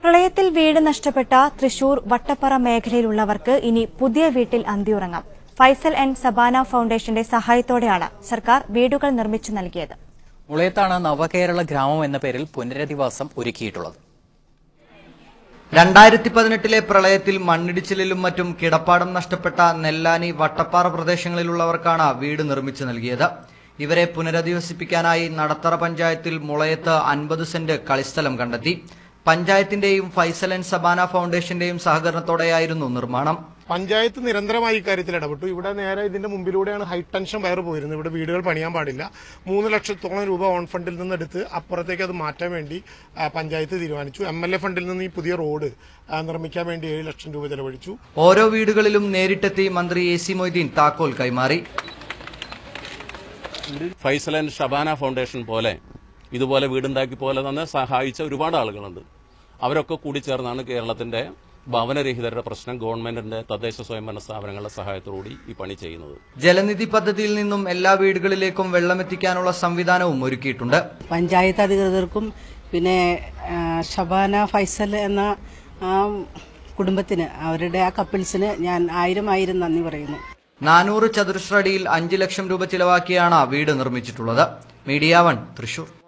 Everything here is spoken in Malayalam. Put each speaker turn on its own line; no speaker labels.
പ്രളയത്തിൽ വീട് നഷ്ടപ്പെട്ട തൃശൂർ വട്ടപ്പറ മേഖലയിലുള്ളവർക്ക് ഇനി പുതിയ വീട്ടിൽ അന്തിയുറങ്ങാം ഫൈസൽ ആൻഡ് സബാന ഫൌണ്ടേഷന്റെ സഹായത്തോടെയാണ് സർക്കാർ വീടുകൾ നിർമ്മിച്ചു നൽകിയത്
മുളയത്താണ് നവകേരള ഗ്രാമം എന്ന പേരിൽ പുനരധിവാസം ഒരുക്കിയിട്ടുള്ളത്
രണ്ടായിരത്തി പതിനെട്ടിലെ പ്രളയത്തിൽ മണ്ണിടിച്ചിലിലും മറ്റും കിടപ്പാടം നഷ്ടപ്പെട്ട നെല്ലാനി വട്ടപ്പാറ പ്രദേശങ്ങളിലുള്ളവർക്കാണ് വീട് നിർമ്മിച്ചു നൽകിയത് ഇവരെ പുനരധിവസിപ്പിക്കാനായി നടത്തറ പഞ്ചായത്തിൽ മുളയത്ത് അൻപത് സെന്റ് കളിസ്ഥലം കണ്ടെത്തി പഞ്ചായത്തിന്റെയും ഫൈസൽ ആൻഡ് സബാന ഫൗണ്ടേഷന്റെയും സഹകരണത്തോടെയായിരുന്നു നിർമ്മാണം
പഞ്ചായത്ത് നിരന്തരമായി ഇക്കാര്യത്തിൽ ഇടപെട്ടു ഇവിടെ നേരെ ഇതിന്റെ മുമ്പിലൂടെയാണ് ഹൈ ടെൻഷൻ വയർ പോയിരുന്നത് ഇവിടെ വീടുകൾ പണിയാൻ പാടില്ല മൂന്ന് ലക്ഷത്തോളം രൂപ ഓൺ ഫണ്ടിൽ നിന്ന് എടുത്ത് അപ്പുറത്തേക്ക് അത് മാറ്റാൻ വേണ്ടി ആ, പഞ്ചായത്ത് തീരുമാനിച്ചു എം എൽ എ ഫണ്ടിൽ നിന്ന് ഈ പുതിയ റോഡ് ആ, നിർമ്മിക്കാൻ വേണ്ടി ഏഴ് ലക്ഷം രൂപ ചെലവഴിച്ചു
ഓരോ വീടുകളിലും നേരിട്ടെത്തി മന്ത്രി എ സി മൊയ്തീൻ താക്കോൽ കൈമാറി
ഫൈസൽ ആൻഡ് ഷബാന ഫൗണ്ടേഷൻ പോലെ ഇതുപോലെ വീടുണ്ടാക്കി പോലെ തന്നെ സഹായിച്ച ഒരുപാട് ആളുകളുണ്ട് അവരൊക്കെ കൂടി ചേർന്നാണ് കേരളത്തിന്റെ ഭവനരഹിതരുടെ പ്രശ്നം ഗവൺമെന്റിന്റെ തദ്ദേശ സ്വയംഭരണ സ്ഥാപനങ്ങളുടെ സഹായത്തോടുകൂടി ഈ പണി ചെയ്യുന്നത്
ജലനിധി പദ്ധതിയിൽ നിന്നും എല്ലാ വീടുകളിലേക്കും വെള്ളമെത്തിക്കാനുള്ള സംവിധാനവും ഒരുക്കിയിട്ടുണ്ട്
പഞ്ചായത്ത് അധികൃതർക്കും പിന്നെ ആ, ഷബാന ഫൈസൽ എന്ന ആ കുടുംബത്തിന് അവരുടെ ആ കപ്പിൾസിന് ഞാൻ ആയിരം ആയിരം നന്ദി പറയുന്നു
നാനൂറ് ചതുരശ്ര അടിയിൽ അഞ്ച് ലക്ഷം രൂപ ചിലവാക്കിയാണ് വീട് നിർമ്മിച്ചിട്ടുള്ളത് മീഡിയ വൺ തൃശൂർ